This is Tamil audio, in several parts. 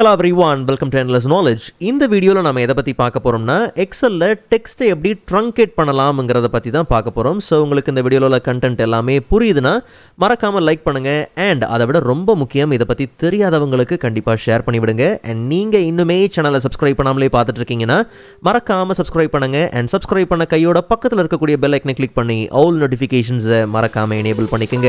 hello everyone welcome to endless knowledge இந்த வீடியோவில் நம்ம எதை பற்றி பார்க்க போகிறோம்னா எக்ஸலில் டெக்ஸ்ட்டை எப்படி ட்ரங்கேட் பண்ணலாம்ங்கிறத பற்றி தான் பார்க்க போகிறோம் ஸோ உங்களுக்கு இந்த வீடியோவில் உள்ள கண்டென்ட் எல்லாமே புரியுதுன்னா மறக்காமல் லைக் பண்ணுங்கள் அண்ட் அதை விட ரொம்ப முக்கியம் இதை பற்றி தெரியாதவங்களுக்கு கண்டிப்பாக ஷேர் பண்ணி விடுங்க அண்ட் நீங்கள் இன்னுமே சேனலை சப்ஸ்கிரைப் பண்ணாமலே பார்த்துட்டு இருக்கீங்கன்னா மறக்காமல் சப்ஸ்கிரைப் பண்ணுங்கள் அண்ட் சப்ஸ்கிரைப் பண்ண கையோட பக்கத்தில் இருக்கக்கூடிய பெல் ஐக்கனை கிளிக் பண்ணி ஆல் நோட்டிஃபிகேஷன்ஸை மறக்காமல் எனேபிள் பண்ணிக்கோங்க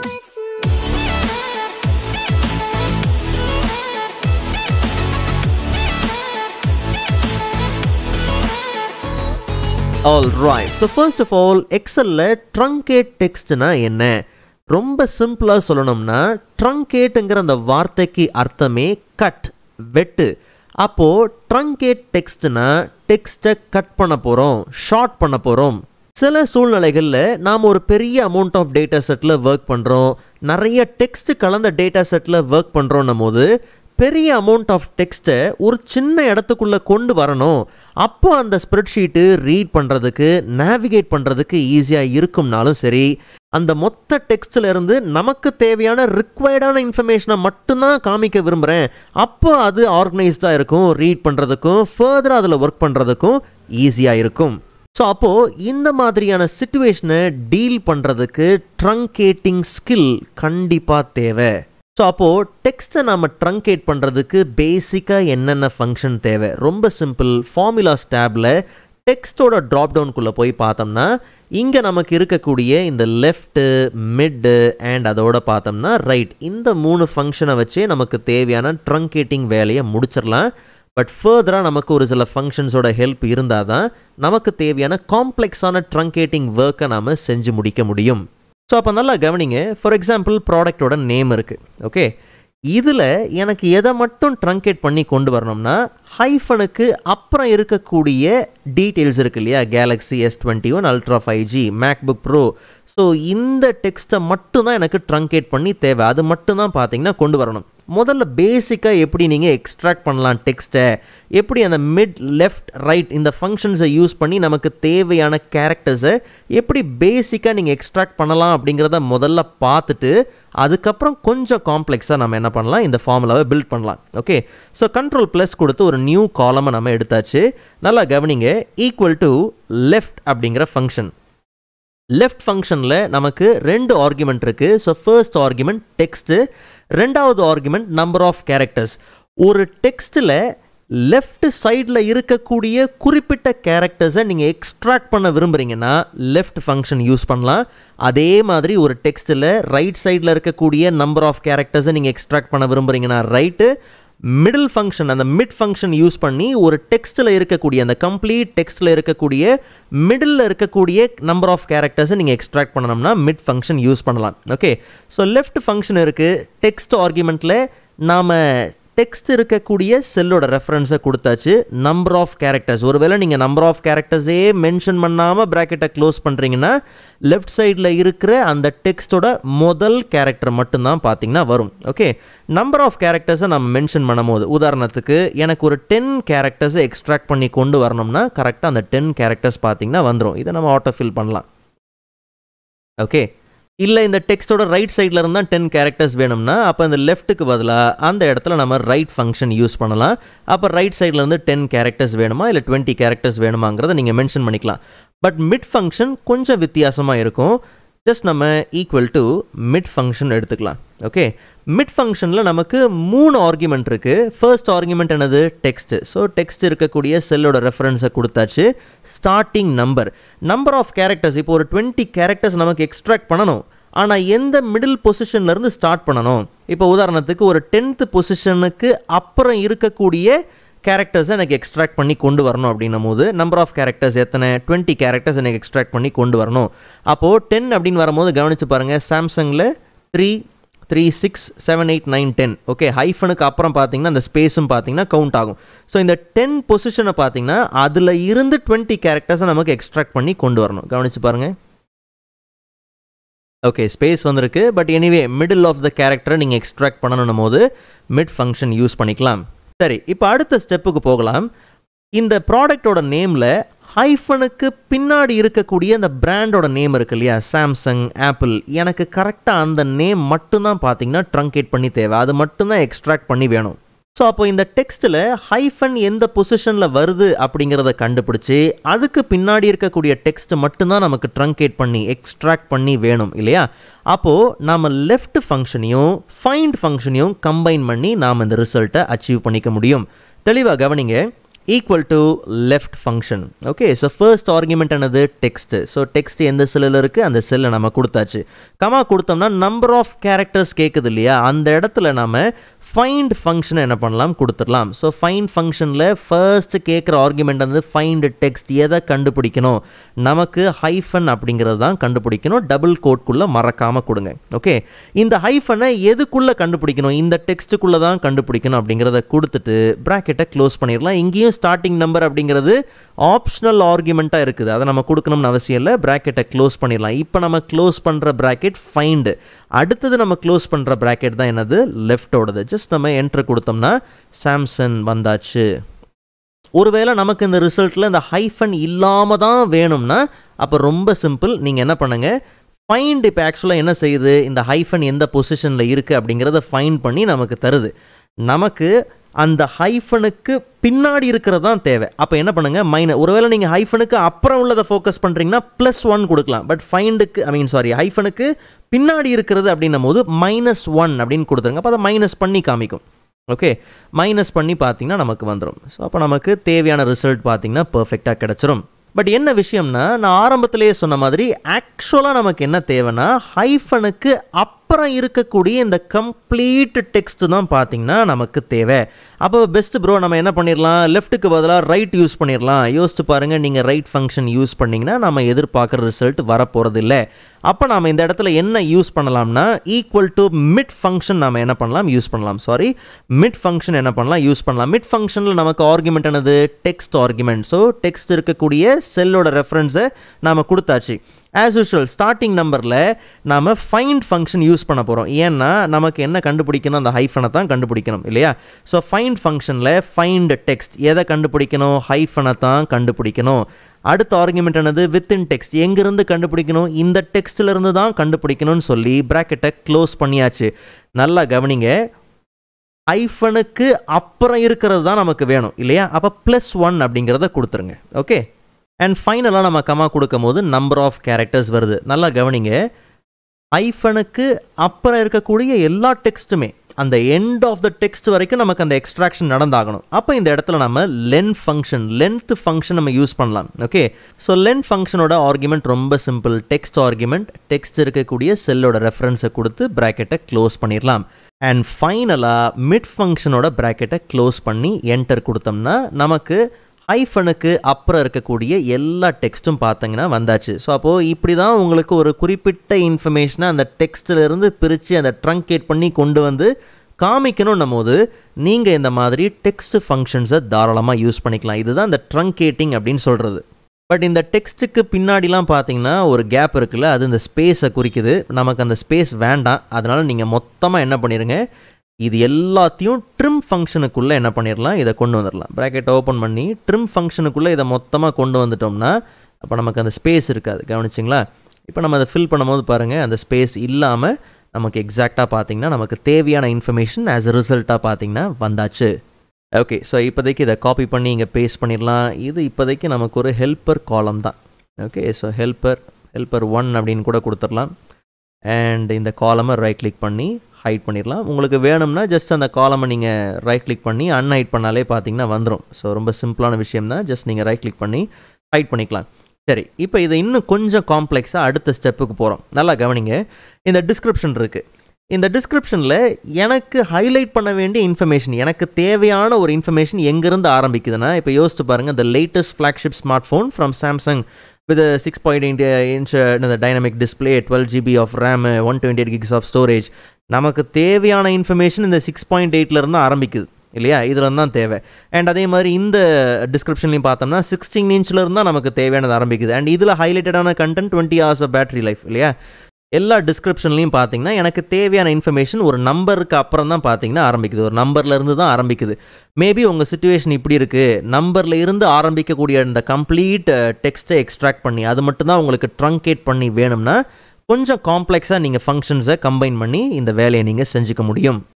all right so first of all எக்ஸலில் ட்ரங்கேட் டெக்ஸ்ட்னா என்ன ரொம்ப சிம்பிளாக சொல்லணும்னா ட்ரங்கேட்டுங்கிற அந்த வார்த்தைக்கு அர்த்தமே கட் வெட்டு அப்போது ட்ரங்கேட் டெக்ஸ்ட்னா டெக்ஸ்ட்டை கட் பண்ண போகிறோம் ஷார்ட் பண்ண போகிறோம் சில சூழ்நிலைகளில் நாம் ஒரு பெரிய அமௌண்ட் ஆஃப் டேட்டா செட்டில் ஒர்க் பண்ணுறோம் நிறைய டெக்ஸ்ட் கலந்த டேட்டா செட்டில் ஒர்க் பண்ணுறோன்னும் போது பெரிய அமௌண்ட் ஆஃப் டெக்ஸ்ட்டை ஒரு சின்ன இடத்துக்குள்ளே கொண்டு வரணும் அப்போ அந்த ஸ்ப்ரெட்ஷீட்டு ரீட் பண்ணுறதுக்கு நேவிகேட் பண்ணுறதுக்கு ஈஸியாக இருக்கும்னாலும் சரி அந்த மொத்த டெக்ஸ்டில் இருந்து நமக்கு தேவையான ரிக்வயர்டான இன்ஃபர்மேஷனை மட்டும்தான் காமிக்க விரும்புகிறேன் அப்போ அது ஆர்கனைஸ்டாக இருக்கும் ரீட் பண்ணுறதுக்கும் ஃபர்தராக அதில் ஒர்க் பண்ணுறதுக்கும் ஈஸியாக இருக்கும் ஸோ அப்போது இந்த மாதிரியான சுச்சுவேஷனை டீல் பண்ணுறதுக்கு ட்ரங்கேட்டிங் ஸ்கில் கண்டிப்பாக தேவை ஸோ அப்போது டெக்ஸ்ட்டை நாம் ட்ரங்கேட் பண்ணுறதுக்கு பேசிக்காக என்னென்ன ஃபங்க்ஷன் தேவை ரொம்ப சிம்பிள் ஃபார்முலாஸ் டேபில் டெக்ஸ்ட்டோட ட்ராப் டவுனுக்குள்ளே போய் பார்த்தோம்னா இங்கே நமக்கு இருக்கக்கூடிய இந்த லெஃப்ட்டு மிட்டு அண்ட் அதோட பார்த்தோம்னா ரைட் இந்த மூணு ஃபங்க்ஷனை வச்சே நமக்கு தேவையான ட்ரங்கேட்டிங் வேலையை முடிச்சிடலாம் பட் ஃபர்தராக நமக்கு ஒரு சில ஃபங்க்ஷன்ஸோட ஹெல்ப் இருந்தால் தான் நமக்கு தேவையான காம்ப்ளெக்ஸான ட்ரங்கேட்டிங் ஒர்க்கை நாம் செஞ்சு முடிக்க முடியும் ஸோ அப்போ நல்லா கவனிங்க ஃபார் எக்ஸாம்பிள் ப்ராடக்டோட நேம் இருக்குது ஓகே இதில் எனக்கு எதை மட்டும் ட்ரங்கேட் பண்ணி கொண்டு வரணும்னா ஹைஃபனுக்கு அப்புறம் இருக்கக்கூடிய டீட்டெயில்ஸ் இருக்கு இல்லையா Galaxy S twenty one ultra five G MacBook pro so இந்த டெக்ஸ்ட்டை மட்டும்தான் எனக்கு ட்ரங்கேட் பண்ணி தேவை அது மட்டும்தான் பார்த்தீங்கன்னா கொண்டு வரணும் முதல்ல பேசிக்காக எப்படி நீங்கள் எக்ஸ்ட்ராக்ட் பண்ணலாம் டெக்ஸ்ட்டை எப்படி அந்த மிட் லெஃப்ட் ரைட் இந்த ஃபங்க்ஷன்ஸை யூஸ் பண்ணி நமக்கு தேவையான கேரக்டர்ஸை எப்படி பேசிக்காக நீங்கள் எக்ஸ்ட்ராக்ட் பண்ணலாம் அப்படிங்கிறத முதல்ல பார்த்துட்டு அதுக்கப்புறம் கொஞ்சம் காம்ப்ளெக்ஸாக நம்ம என்ன பண்ணலாம் இந்த ஃபார்முலாவை பில்ட் பண்ணலாம் ஓகே ஸோ கண்ட்ரோல் ப்ளஸ் கொடுத்து ஒரு நியூ காலமை நம்ம எடுத்தாச்சு நல்லா கவனிங்க ஈக்குவல் டு லெஃப்ட் அப்படிங்கிற ஃபங்க்ஷன் லெஃப்ட் ஃபங்க்ஷனில் நமக்கு ரெண்டு ஆர்குமெண்ட் இருக்குது ஸோ ஃபர்ஸ்ட் ஆர்குமெண்ட் டெக்ஸ்ட்டு ரெண்டாவது ஆர்குமெண்ட் நம்பர் ஆஃப் கேரக்டர்ஸ் ஒரு டெக்ஸ்ட்டில் லெஃப்ட் சைடில் இருக்கக்கூடிய குறிப்பிட்ட கேரக்டர்ஸை நீங்கள் எக்ஸ்ட்ராக்ட் பண்ண விரும்புகிறீங்கன்னா லெஃப்ட் ஃபங்க்ஷன் யூஸ் பண்ணலாம் அதே மாதிரி ஒரு டெக்ஸ்ட்டில் ரைட் சைடில் இருக்கக்கூடிய நம்பர் ஆஃப் கேரக்டர்ஸை நீங்கள் எக்ஸ்ட்ராக்ட் பண்ண விரும்புகிறீங்கன்னா ரைட்டு மிடில் ஃபங்க்ஷன் அந்த மிட் ஃபங்க்ஷன் யூஸ் பண்ணி ஒரு டெக்ஸ்ட்டில் இருக்கக்கூடிய அந்த கம்ப்ளீட் டெக்ஸ்ட்டில் இருக்கக்கூடிய மிடில் இருக்கக்கூடிய நம்பர் ஆஃப் கேரக்டர்ஸை நீங்கள் எக்ஸ்ட்ராக்ட் பண்ணணும்னா மிட் ஃபங்க்ஷன் யூஸ் பண்ணலாம் ஓகே ஸோ லெஃப்ட் ஃபங்க்ஷன் இருக்குது டெக்ஸ்ட் ஆர்குமெண்ட்டில் நாம் டெக்ஸ்ட் இருக்கக்கூடிய செல்லோட ரெஃபரன்ஸை கொடுத்தாச்சு நம்பர் ஆஃப் கேரக்டர்ஸ் ஒருவேளை நீங்கள் நம்பர் ஆஃப் கேரக்டர்ஸே மென்ஷன் பண்ணாமல் ப்ராக்கெட்டை க்ளோஸ் பண்ணுறீங்கன்னா லெஃப்ட் சைடில் இருக்கிற அந்த டெக்ஸ்ட்டோட முதல் கேரக்டர் மட்டும்தான் பார்த்தீங்கன்னா வரும் ஓகே நம்பர் ஆஃப் கேரக்டர்ஸை நம்ம மென்ஷன் பண்ணும் போது உதாரணத்துக்கு எனக்கு ஒரு டென் கேரக்டர்ஸை எக்ஸ்ட்ராக்ட் பண்ணி கொண்டு வரணும்னா கரெக்டாக அந்த டென் கேரக்டர்ஸ் பார்த்தீங்கன்னா வந்துடும் இதை நம்ம ஆட்டோ ஃபில் பண்ணலாம் ஓகே இல்லை இந்த டெக்ஸ்ட்டோட ரைட் சைடில் இருந்தால் டென் கேரக்டர்ஸ் வேணும்னா அப்போ இந்த லெஃப்ட்டுக்கு பதிலாக அந்த இடத்துல நம்ம ரைட் ஃபங்க்ஷன் யூஸ் பண்ணலாம் அப்போ ரைட் சைடில் இருந்து டென் கேரக்டர்ஸ் வேணுமா இல்லை டுவெண்ட்டி கேரக்டர்ஸ் வேணுமாங்கிறத நீங்கள் மென்ஷன் பண்ணிக்கலாம் பட் மிட் ஃபங்க்ஷன் கொஞ்சம் வித்தியாசமாக இருக்கும் ஜஸ்ட் நம்ம ஈக்குவல் டு மிட் ஃபங்க்ஷன் எடுத்துக்கலாம் ஓகே மிட் ஃபங்க்ஷனில் நமக்கு மூணு ஆர்குமெண்ட் இருக்குது ஃபர்ஸ்ட் ஆர்குமெண்ட் என்னது டெக்ஸ்ட் ஸோ டெக்ஸ்ட் இருக்கக்கூடிய செல்லோட ரெஃபரன்ஸை கொடுத்தாச்சு starting number number of characters இப்போ ஒரு டுவெண்ட்டி கேரக்டர்ஸ் நமக்கு எக்ஸ்ட்ராக்ட் பண்ணணும் ஆனால் எந்த மிடில் பொசிஷன்லேருந்து ஸ்டார்ட் பண்ணணும் இப்போ உதாரணத்துக்கு ஒரு டென்த்து பொசிஷனுக்கு அப்புறம் இருக்கக்கூடிய கேரக்டர்ஸை எனக்கு எக்ஸ்ட்ராக்ட் பண்ணி கொண்டு வரணும் அப்படின்னும் போது நம்பர் ஆஃப் கேரக்டர்ஸ் எத்தனை டுவெண்ட்டி கேரக்டர்ஸ் எனக்கு எக்ஸ்ட்ராக்ட் பண்ணி கொண்டு வரணும் அப்போது டென் அப்படின்னு வரும்போது கவனித்து பாருங்கள் சாம்சங்கில் three three six seven eight nine ten okay ஹைஃபனுக்கு அப்புறம் பார்த்தீங்கன்னா அந்த ஸ்பேஸும் பார்த்தீங்கன்னா கவுண்ட் ஆகும் ஸோ இந்த டென் பொசிஷனை பார்த்தீங்கன்னா அதில் இருந்து டுவெண்ட்டி கேரக்டர்ஸை நமக்கு எக்ஸ்ட்ராக்ட் பண்ணி கொண்டு வரணும் கவனித்து பாருங்கள் ஓகே ஸ்பேஸ் வந்திருக்கு but anyway middle of the கேரக்டரை நீங்கள் எக்ஸ்ட்ராக்ட் பண்ணணும் போது மிட் ஃபங்க்ஷன் யூஸ் பண்ணிக்கலாம் சரி இப்போ அடுத்த ஸ்டெப்புக்கு போகலாம் இந்த ப்ராடக்டோட நேமில் ஹைஃபனுக்கு பின்னாடி இருக்கக்கூடிய அந்த பிராண்டோட நேம் இருக்கு இல்லையா சாம்சங் ஆப்பிள் எனக்கு கரெக்டாக அந்த நேம் மட்டும்தான் பார்த்தீங்கன்னா ட்ரங்கேட் பண்ணி தேவை அது மட்டும்தான் எக்ஸ்ட்ராக்ட் பண்ணி வேணும் ஸோ அப்போ இந்த டெக்ஸ்ட்டில் ஹைஃபன் எந்த பொசிஷனில் வருது அப்படிங்கிறத கண்டுபிடிச்சி அதுக்கு பின்னாடி இருக்கக்கூடிய டெக்ஸ்ட் மட்டும்தான் நமக்கு ட்ரங்கேட் பண்ணி எக்ஸ்ட்ராக்ட் பண்ணி வேணும் இல்லையா அப்போது நாம் லெஃப்ட் ஃபங்க்ஷனையும் ஃபைண்ட் ஃபங்க்ஷனையும் கம்பைன் பண்ணி நாம் இந்த ரிசல்ட்டை அச்சீவ் பண்ணிக்க முடியும் தெளிவாக கவனிங்க equal to left function okay so first argument என்னது டெக்ஸ்ட்டு ஸோ டெக்ஸ்ட் எந்த செல்லில் இருக்குது அந்த செல்லை நம்ம கொடுத்தாச்சு கமா கொடுத்தோம்னா நம்பர் ஆஃப் கேரக்டர்ஸ் கேட்குது இல்லையா அந்த இடத்துல நாம் ஃபைண்ட் ஃபங்க்ஷனை என்ன பண்ணலாம் கொடுத்துடலாம் ஸோ ஃபைண்ட் ஃபங்க்ஷனில் ஃபர்ஸ்ட் கேட்குற ஆர்குமெண்ட் வந்து ஃபைண்ட் டெக்ஸ்ட் எதை கண்டுபிடிக்கணும் நமக்கு ஹைஃபன் அப்படிங்கிறது தான் கண்டுபிடிக்கணும் டபுள் கோட்குள்ளே மறக்காமல் கொடுங்க ஓகே இந்த ஹைஃபனை எதுக்குள்ளே கண்டுபிடிக்கணும் இந்த டெக்ஸ்ட்டுக்குள்ளே தான் கண்டுபிடிக்கணும் அப்படிங்கிறத கொடுத்துட்டு ப்ராக்கெட்டை க்ளோஸ் பண்ணிடலாம் இங்கேயும் ஸ்டார்டிங் நம்பர் அப்படிங்கிறது ஆப்ஷனல் ஆர்குமெண்ட்டாக இருக்குது அதை நம்ம கொடுக்கணும்னு அவசியம் இல்லை ப்ராக்கெட்டை க்ளோஸ் பண்ணிடலாம் இப்போ நம்ம க்ளோஸ் பண்ணுற ப்ராக்கெட் ஃபைண்டு அடுத்தது நம்ம க்ளோஸ் பண்ணுற ப்ராக்கெட் தான் என்னது லெஃப்டோடது ஜஸ்ட் நம்ம என்ட்ரு கொடுத்தோம்னா சாம்சங் வந்தாச்சு ஒருவேளை நமக்கு இந்த ரிசல்ட்டில் இந்த ஹைஃபன் இல்லாமல் தான் வேணும்னா அப்போ ரொம்ப சிம்பிள் நீங்கள் என்ன பண்ணுங்கள் ஃபைண்ட் இப்போ ஆக்சுவலாக என்ன செய்யுது இந்த ஹைஃபன் எந்த பொசிஷனில் இருக்குது அப்படிங்கிறத ஃபைண்ட் பண்ணி நமக்கு தருது நமக்கு அந்த ஹைஃபனுக்கு பின்னாடி இருக்கிறது தான் தேவை அப்போ என்ன பண்ணுங்கள் மைன ஒருவேளை நீங்கள் ஹைஃபனுக்கு அப்புறம் உள்ளதை ஃபோக்கஸ் பண்ணுறீங்கன்னா ப்ளஸ் ஒன் கொடுக்கலாம் பட் ஃபைண்டுக்கு ஐ மீன் சாரி ஹைஃபனுக்கு பின்னாடி இருக்கிறது அப்படின்னும் போது மைனஸ் ஒன் அப்படின்னு கொடுத்துருங்க அப்போ அதை மைனஸ் பண்ணி காமிக்கும் ஓகே மைனஸ் பண்ணி பார்த்தீங்கன்னா நமக்கு வந்துடும் ஸோ அப்போ நமக்கு தேவையான ரிசல்ட் பார்த்தீங்கன்னா பர்ஃபெக்டாக கிடச்சிரும் பட் என்ன விஷயம்னா நான் ஆரம்பத்திலேயே சொன்ன மாதிரி ஆக்சுவலாக நமக்கு என்ன தேவைன்னா ஹைஃபனுக்கு அப்புறம் இருக்கக்கூடிய இந்த கம்ப்ளீட் டெக்ஸ்ட் தான் பார்த்தீங்கன்னா நமக்கு தேவை அப்போ பெஸ்ட் ப்ரோ நம்ம என்ன பண்ணிடலாம் லெஃப்ட்டுக்கு பதிலாக ரைட் யூஸ் பண்ணிடலாம் யோசிச்சு பாருங்கள் நீங்கள் ரைட் ஃபங்க்ஷன் யூஸ் பண்ணிங்கன்னா நம்ம எதிர்பார்க்குற ரிசல்ட் வரப்போகிறது இல்லை அப்போ நாம் இந்த இடத்துல என்ன யூஸ் பண்ணலாம்னா ஈக்குவல் டு மிட் ஃபங்க்ஷன் நம்ம என்ன பண்ணலாம் யூஸ் பண்ணலாம் சாரி மிட் ஃபங்க்ஷன் என்ன பண்ணலாம் யூஸ் பண்ணலாம் மிட் ஃபங்க்ஷனில் நமக்கு ஆர்குமெண்ட் என்னது டெக்ஸ்ட் ஆர்குமெண்ட் ஸோ டெக்ஸ்ட் இருக்கக்கூடிய செல்லோட ரெஃபரன்ஸை நாம் கொடுத்தாச்சு ஆஸ் யூஷுவல் ஸ்டார்டிங் நம்பரில் நாம் ஃபைண்ட் ஃபங்க்ஷன் யூஸ் பண்ண போகிறோம் ஏன்னா நமக்கு என்ன கண்டுபிடிக்கணும் அந்த ஹைஃபனை தான் கண்டுபிடிக்கணும் இல்லையா ஸோ ஃபைண்ட் ஃபங்க்ஷனில் ஃபைண்ட் டெக்ஸ்ட் எதை கண்டுபிடிக்கணும் ஹைஃபனை தான் கண்டுபிடிக்கணும் அடுத்த ஆர்குமெண்ட் என்னது வித்தின் டெக்ஸ்ட் எங்கேருந்து கண்டுபிடிக்கணும் இந்த டெக்ஸ்ட்லேருந்து தான் கண்டுபிடிக்கணும்னு சொல்லி ப்ராக்கெட்டை க்ளோஸ் பண்ணியாச்சு நல்லா கவனிங்க ஐஃபனுக்கு அப்புறம் இருக்கிறது தான் நமக்கு வேணும் இல்லையா அப்போ ப்ளஸ் ஒன் அப்படிங்கிறத கொடுத்துருங்க ஓகே அண்ட் ஃபைனலாக நம்ம கமா கொடுக்கும் போது நம்பர் ஆஃப் கேரக்டர்ஸ் வருது நல்லா கவனிங்க ஐஃபனுக்கு அப்புறம் இருக்கக்கூடிய எல்லா டெக்ஸ்ட்டுமே அந்த எண்ட் ஆஃப் த டெக்ஸ்ட் வரைக்கும் நமக்கு அந்த எக்ஸ்ட்ராக்ஷன் நடந்தாகணும் அப்போ இந்த இடத்துல நம்ம லென் ஃபங்க்ஷன் லென்த் ஃபங்க்ஷன் நம்ம யூஸ் பண்ணலாம் ஓகே ஸோ லென் ஃபங்க்ஷனோட ஆர்குமெண்ட் ரொம்ப சிம்பிள் டெக்ஸ்ட் ஆர்குமெண்ட் டெக்ஸ்ட் இருக்கக்கூடிய செல்லோட ரெஃபரன்ஸை கொடுத்து ப்ராக்கெட்டை க்ளோஸ் பண்ணிடலாம் அண்ட் ஃபைனலாக மிட் ஃபங்க்ஷனோட ப்ராக்கெட்டை க்ளோஸ் பண்ணி என்டர் கொடுத்தோம்னா நமக்கு ஹைஃபனுக்கு அப்புறம் இருக்கக்கூடிய எல்லா டெக்ஸ்ட்டும் பார்த்தீங்கன்னா வந்தாச்சு ஸோ அப்போது இப்படி தான் உங்களுக்கு ஒரு குறிப்பிட்ட இன்ஃபர்மேஷனை அந்த டெக்ஸ்ட்டிலிருந்து பிரித்து அந்த ட்ரங்கேட் பண்ணி கொண்டு வந்து காமிக்கணும்னும் போது நீங்கள் இந்த மாதிரி டெக்ஸ்ட் ஃபங்க்ஷன்ஸை தாராளமாக யூஸ் பண்ணிக்கலாம் இதுதான் இந்த ட்ரங்கேட்டிங் அப்படின்னு சொல்கிறது பட் இந்த டெக்ஸ்ட்டுக்கு பின்னாடிலாம் பார்த்தீங்கன்னா ஒரு கேப் இருக்குல்ல அது இந்த ஸ்பேஸை குறிக்குது நமக்கு அந்த ஸ்பேஸ் வேண்டாம் அதனால் நீங்கள் மொத்தமாக என்ன பண்ணிடுங்க இது எல்லாத்தையும் ட்ரிம் ஃபங்க்ஷனுக்குள்ளே என்ன பண்ணிடலாம் இதை கொண்டு வந்துடலாம் ப்ராக்கெட் ஓப்பன் பண்ணி ட்ரிம் ஃபங்க்ஷனுக்குள்ளே இதை மொத்தமாக கொண்டு வந்துட்டோம்னா அப்போ நமக்கு அந்த ஸ்பேஸ் இருக்காது கவனிச்சிங்களா இப்போ நம்ம அதை ஃபில் பண்ணும்போது பாருங்கள் அந்த ஸ்பேஸ் இல்லாமல் நமக்கு எக்ஸாக்டாக பார்த்தீங்கன்னா நமக்கு தேவையான இன்ஃபர்மேஷன் ஆஸ் அ ரிசல்ட்டாக பார்த்தீங்கன்னா வந்தாச்சு ஓகே ஸோ இப்போதைக்கு இதை காப்பி பண்ணி இங்கே பேஸ்ட் பண்ணிடலாம் இது இப்போதைக்கு நமக்கு ஒரு ஹெல்ப்பர் காலம் தான் okay so helper helper one அப்படின்னு கூட கொடுத்துடலாம் அண்ட் இந்த காலமை ரைட் கிளிக் பண்ணி ஹைட் பண்ணிடலாம் உங்களுக்கு வேணும்னா ஜஸ்ட் அந்த காலமை நீங்கள் ரைட் கிளிக் பண்ணி அன்ஹைட் பண்ணாலே பார்த்தீங்கன்னா வந்துடும் ஸோ ரொம்ப சிம்பிளான விஷயம் தான் ஜஸ்ட் நீங்கள் ரைட் கிளிக் பண்ணி ஹைட் பண்ணிக்கலாம் சரி இப்போ இதை இன்னும் கொஞ்சம் காம்ப்ளெக்ஸாக அடுத்த ஸ்டெப்புக்கு போகிறோம் நல்லா கவனிங்க இந்த டிஸ்கிரிப்ஷன் இருக்குது இந்த டிஸ்கிரிப்ஷனில் எனக்கு ஹைலைட் பண்ண வேண்டிய இன்ஃபர்மேஷன் எனக்கு தேவையான ஒரு இன்ஃபர்மேஷன் எங்கேருந்து ஆரம்பிக்குதுன்னா இப்போ யோசிச்சு பாருங்கள் the latest flagship smart phone from Samsung with a 6.8 inch uh, dynamic display 12 GB of RAM uh, 128 gigs of storage நமக்கு தேவையான இன்ஃபர்மேஷன் இந்த சிக்ஸ் பாயிண்ட் எயிட்லேருந்து ஆரம்பிக்குது இல்லையா இதில் தான் தேவை அண்ட் அதே மாதிரி இந்த டிஸ்கிரிப்ஷன்லையும் பார்த்தோம்னா சிக்ஸ்டீன் இன்ச்சில் இருந்தால் நமக்கு தேவையானது ஆரம்பிக்குது அண்ட் இதில் ஹைலைட்டடான content twenty hours of battery life இல்லையா எல்லா டிஸ்கிரிப்ஷன்லையும் பார்த்தீங்கன்னா எனக்கு தேவையான இன்ஃபர்மேஷன் ஒரு நம்பருக்கு அப்புறம் தான் பார்த்தீங்கன்னா ஆரம்பிக்குது ஒரு நம்பர்ல இருந்து தான் ஆரம்பிக்குது மேபி உங்கள் சுச்சுவேஷன் இப்படி இருக்குது நம்பரில் இருந்து ஆரம்பிக்கக்கூடிய இந்த கம்ப்ளீட் டெக்ஸ்ட்டை எக்ஸ்ட்ராக்ட் பண்ணி அது மட்டும்தான் உங்களுக்கு ட்ரங்கேட் பண்ணி வேணும்னா கொஞ்சம் காம்ப்ளெக்ஸாக நீங்கள் ஃபங்க்ஷன்ஸை கம்பைன் பண்ணி இந்த வேலையை நீங்கள் செஞ்சுக்க முடியும்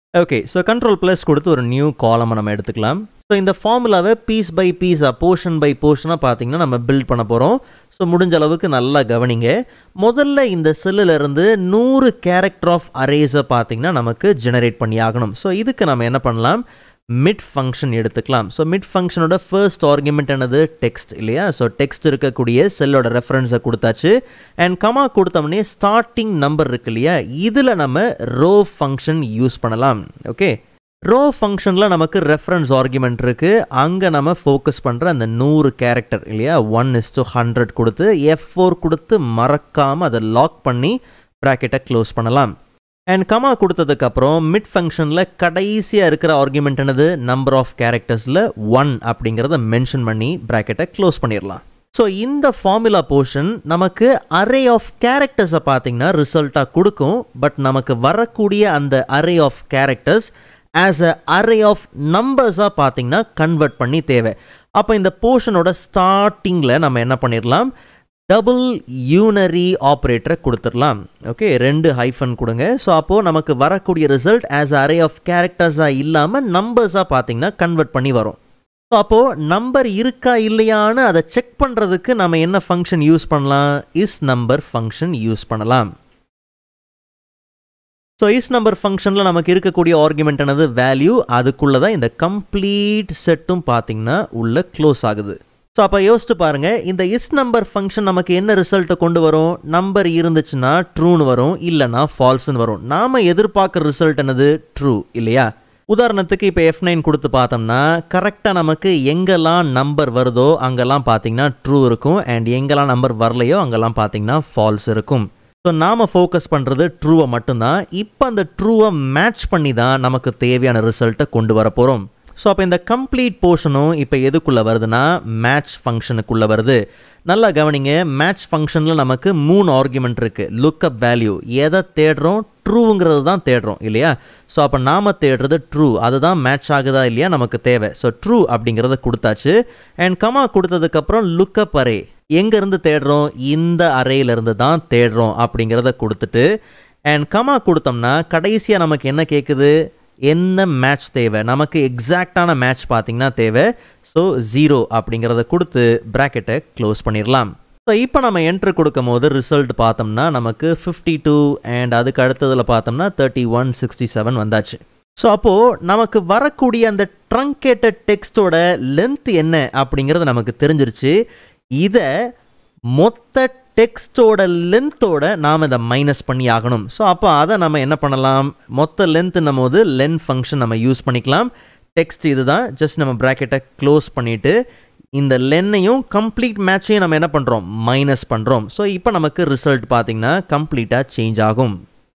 ஓகே ஸோ கண்ட்ரோல் ப்ளஸ் கொடுத்து ஒரு நியூ காலமை நம்ம எடுத்துக்கலாம் ஸோ இந்த ஃபார்முலாவை பீஸ் பை பீஸாக போர்ஷன் பை போர்ஷனாக பார்த்தீங்கன்னா நம்ம பில்ட் பண்ண போகிறோம் ஸோ முடிஞ்ச அளவுக்கு நல்லா கவனிங்க முதல்ல இந்த செல்லுலேருந்து நூறு கேரக்டர் ஆஃப் அரேஸை பார்த்தீங்கன்னா நமக்கு ஜெனரேட் பண்ணி ஆகணும் ஸோ இதுக்கு நம்ம என்ன பண்ணலாம் மிட் ஃபங்க்ஷன் எடுத்துக்கலாம் ஸோ மிட் ஃபங்க்ஷனோட ஃபர்ஸ்ட் ஆர்குமெண்ட் என்னது டெக்ஸ்ட் இல்லையா ஸோ டெக்ஸ்ட் இருக்கக்கூடிய செல்லோட ரெஃபரன்ஸை கொடுத்தாச்சு அண்ட் கமா கொடுத்தோம்னே ஸ்டார்டிங் நம்பர் இருக்கு இல்லையா இதில் நம்ம ரோ ஃபங்க்ஷன் யூஸ் பண்ணலாம் ஓகே ரோ ஃபங்க்ஷனில் நமக்கு ரெஃபரன்ஸ் ஆர்குமெண்ட் இருக்குது அங்கே நம்ம ஃபோக்கஸ் பண்ணுற அந்த நூறு கேரக்டர் இல்லையா ஒன் இஸ் டு ஹண்ட்ரட் கொடுத்து எஃப் ஃபோர் கொடுத்து மறக்காமல் அதை லாக் பண்ணி ப்ராக்கெட்டை க்ளோஸ் பண்ணலாம் அண்ட் கமா கொடுத்ததுக்கப்புறம் மிட் ஃபங்க்ஷனில் கடைசியாக இருக்கிற ஆர்குமெண்ட் என்னது நம்பர் ஆஃப் கேரக்டர்ஸில் ஒன் அப்படிங்கிறத மென்ஷன் பண்ணி ப்ராக்கெட்டை க்ளோஸ் பண்ணிடலாம் ஸோ இந்த ஃபார்முலா போர்ஷன் நமக்கு அரே ஆஃப் கேரக்டர்ஸை பார்த்தீங்கன்னா ரிசல்ட்டாக கொடுக்கும் பட் நமக்கு வரக்கூடிய அந்த array of characters as a array of நம்பர்ஸாக பார்த்தீங்கன்னா கன்வெர்ட் பண்ணி தேவை அப்போ இந்த போர்ஷனோட ஸ்டார்டிங்கில் நம்ம என்ன பண்ணிடலாம் டபுள் யூனரி ஆப்ரேட்டரை கொடுத்துடலாம் ஓகே ரெண்டு ஹைஃபன் கொடுங்க ஸோ அப்போது நமக்கு வரக்கூடிய ரிசல்ட் ஆஸ் அரே ஆஃப் கேரக்டர்ஸாக இல்லாமல் நம்பர்ஸாக பார்த்தீங்கன்னா கன்வெர்ட் பண்ணி வரும் ஸோ அப்போது நம்பர் இருக்கா இல்லையான்னு அதை செக் பண்ணுறதுக்கு நம்ம என்ன ஃபங்க்ஷன் யூஸ் பண்ணலாம் இஸ் நம்பர் ஃபங்க்ஷன் யூஸ் பண்ணலாம் ஸோ இஸ் நம்பர் ஃபங்க்ஷனில் நமக்கு இருக்கக்கூடிய ஆர்குமெண்ட் என்னது வேல்யூ அதுக்குள்ளே தான் இந்த கம்ப்ளீட் செட்டும் பார்த்தீங்கன்னா உள்ள க்ளோஸ் ஆகுது ஸோ அப்போ யோசிச்சு பாருங்கள் இந்த இஸ் நம்பர் ஃபங்க்ஷன் நமக்கு என்ன ரிசல்ட்டை கொண்டு வரும் நம்பர் இருந்துச்சுன்னா ட்ரூன்னு வரும் இல்லைனா ஃபால்ஸ்னு வரும் நாம் எதிர்பார்க்குற ரிசல்ட் என்னது ட்ரூ இல்லையா உதாரணத்துக்கு இப்போ எஃப் நைன் கொடுத்து பார்த்தோம்னா கரெக்டாக நமக்கு எங்கெல்லாம் நம்பர் வருதோ அங்கெல்லாம் பார்த்தீங்கன்னா ட்ரூ இருக்கும் அண்ட் எங்கெல்லாம் நம்பர் வரலையோ அங்கெல்லாம் பார்த்தீங்கன்னா ஃபால்ஸ் இருக்கும் ஸோ நாம் ஃபோக்கஸ் பண்ணுறது ட்ரூவை மட்டும்தான் இப்போ அந்த ட்ரூவை மேட்ச் பண்ணி தான் நமக்கு தேவையான ரிசல்ட்டை கொண்டு வர போகிறோம் ஸோ அப்போ இந்த கம்ப்ளீட் போர்ஷனும் இப்போ எதுக்குள்ளே வருதுன்னா மேட்ச் ஃபங்க்ஷனுக்குள்ளே வருது நல்லா கவனிங்க மேட்ச் ஃபங்க்ஷனில் நமக்கு மூணு ஆர்குமெண்ட் இருக்குது லுக்கப் வேல்யூ எதை தேடுறோம் ட்ரூங்கிறது தான் தேடுறோம் இல்லையா ஸோ அப்போ நாம் தேடுறது ட்ரூ அதுதான் மேட்ச் ஆகுதா இல்லையா நமக்கு தேவை ஸோ ட்ரூ அப்படிங்கிறத கொடுத்தாச்சு அண்ட் கமா கொடுத்ததுக்கப்புறம் லுக்கப் அரே எங்கேருந்து தேடுறோம் இந்த அறையிலேருந்து தான் தேடுறோம் அப்படிங்கிறத கொடுத்துட்டு அண்ட் கமா கொடுத்தோம்னா கடைசியாக நமக்கு என்ன கேட்குது என்ன மேட்ச் தேவை நமக்கு எக்ஸாக்டான மேட்ச் பார்த்தீங்கன்னா தேவை ஸோ ஜீரோ அப்படிங்கிறத கொடுத்து ப்ராக்கெட்டை க்ளோஸ் பண்ணிடலாம் ஸோ இப்போ நம்ம என்ட்ரு கொடுக்கும் போது ரிசல்ட் பார்த்தோம்னா நமக்கு ஃபிஃப்டி டூ அண்ட் அதுக்கு அடுத்ததில் பார்த்தோம்னா தேர்ட்டி ஒன் சிக்ஸ்டி செவன் வந்தாச்சு ஸோ அப்போது நமக்கு வரக்கூடிய அந்த ட்ரங்கேட்டட் டெக்ஸ்டோட லென்த் என்ன அப்படிங்கிறது நமக்கு தெரிஞ்சிருச்சு இதை மொத்த டெக்ஸ்டோட லென்த்தோட நாம் இதை மைனஸ் பண்ணி ஆகணும் ஸோ அப்போ அதை நம்ம என்ன பண்ணலாம் மொத்த லென்த்துன்னும் போது லென் ஃபங்க்ஷன் நம்ம யூஸ் பண்ணிக்கலாம் டெக்ஸ்ட் இதுதான் ஜஸ்ட் நம்ம ப்ராக்கெட்டை க்ளோஸ் பண்ணிவிட்டு இந்த லென்னையும் கம்ப்ளீட் மேட்சையும் நம்ம என்ன பண்ணுறோம் மைனஸ் பண்ணுறோம் ஸோ இப்போ நமக்கு ரிசல்ட் பார்த்தீங்கன்னா கம்ப்ளீட்டாக சேஞ்ச் ஆகும்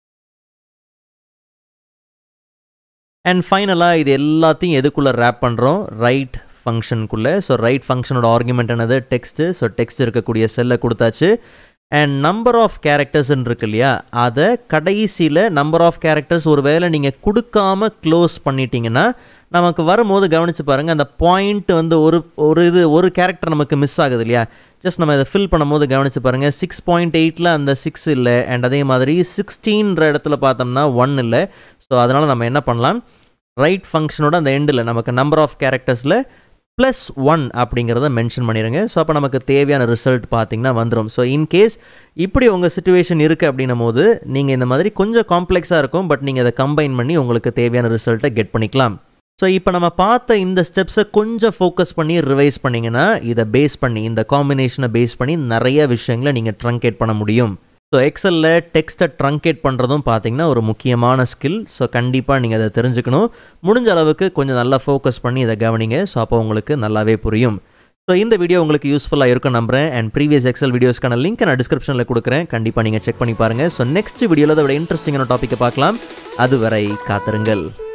அண்ட் ஃபைனலாக இது எல்லாத்தையும் எதுக்குள்ளே ரேப் பண்ணுறோம் ரைட் ஃபங்க்ஷனுக்குள்ளே ஸோ ரைட் ஃபங்க்ஷனோட ஆர்குமெண்ட் என்னது டெக்ஸ்ட்டு ஸோ டெக்ஸ்ட் இருக்கக்கூடிய செல்லை கொடுத்தாச்சு அண்ட் நம்பர் ஆஃப் கேரக்டர்ஸ்ன்னு இருக்கு இல்லையா அதை கடைசியில் நம்பர் ஆஃப் கேரக்டர்ஸ் ஒரு வேளை நீங்கள் கொடுக்காம க்ளோஸ் பண்ணிட்டீங்கன்னா நமக்கு வரும்போது கவனித்து பாருங்கள் அந்த பாயிண்ட் வந்து ஒரு ஒரு இது ஒரு கேரக்டர் நமக்கு மிஸ் ஆகுது இல்லையா ஜஸ்ட் நம்ம இதை ஃபில் பண்ணும்போது கவனித்து பாருங்கள் சிக்ஸ் பாயிண்ட் எயிட்டில் அந்த சிக்ஸ் இல்லை அண்ட் அதே மாதிரி சிக்ஸ்டீன்ற இடத்துல பார்த்தோம்னா ஒன் இல்லை ஸோ அதனால் நம்ம என்ன பண்ணலாம் ரைட் ஃபங்க்ஷனோட அந்த எண்டில் நமக்கு நம்பர் ஆஃப் கேரக்டர்ஸில் ப்ளஸ் ஒன் அப்படிங்கிறத மென்ஷன் பண்ணிடுங்க ஸோ அப்போ நமக்கு தேவையான ரிசல்ட் பார்த்தீங்கன்னா வந்துடும் ஸோ இன்கேஸ் இப்படி உங்கள் சுச்சுவேஷன் இருக்குது அப்படின்னும் போது நீங்கள் இந்த மாதிரி கொஞ்சம் காம்ப்ளெக்ஸாக இருக்கும் பட் நீங்கள் அதை கம்பைன் பண்ணி உங்களுக்கு தேவையான ரிசல்ட்டை கெட் பண்ணிக்கலாம் ஸோ இப்போ நம்ம பார்த்த இந்த ஸ்டெப்ஸை கொஞ்சம் ஃபோக்கஸ் பண்ணி ரிவைஸ் பண்ணிங்கன்னா இதை பேஸ் பண்ணி இந்த காம்பினேஷனை பேஸ் பண்ணி நிறைய விஷயங்களை நீங்கள் ட்ரங்கேட் பண்ண முடியும் ஸோ எக்ஸலில் டெக்ஸ்ட்டை ட்ரங்கேட் பண்ணுறதும் பார்த்தீங்கன்னா ஒரு முக்கியமான ஸ்கில் ஸோ கண்டிப்பாக நீங்கள் அதை தெரிஞ்சுக்கணும் முடிஞ்ச அளவுக்கு கொஞ்சம் நல்லா ஃபோக்கஸ் பண்ணி இதை கவனிங்க ஸோ அப்போ உங்களுக்கு நல்லாவே புரியும் ஸோ இந்த வீடியோ உங்களுக்கு யூஸ்ஃபுல்லாக இருக்கும் நம்புறேன் அண்ட் ப்ரீவியஸ் எக்ஸல் வீடியோஸ்க்கான லிங்க் நான் டிஸ்கிரிப்ஷனில் கொடுக்குறேன் கண்டிப்பாக நீங்கள் செக் பண்ணி பாருங்கள் ஸோ நெக்ஸ்ட் வீடியோவில் அதை விட இன்ட்ரெஸ்டிங்கான டாப்பிக்கை பார்க்கலாம் அதுவரை காத்திருங்கள்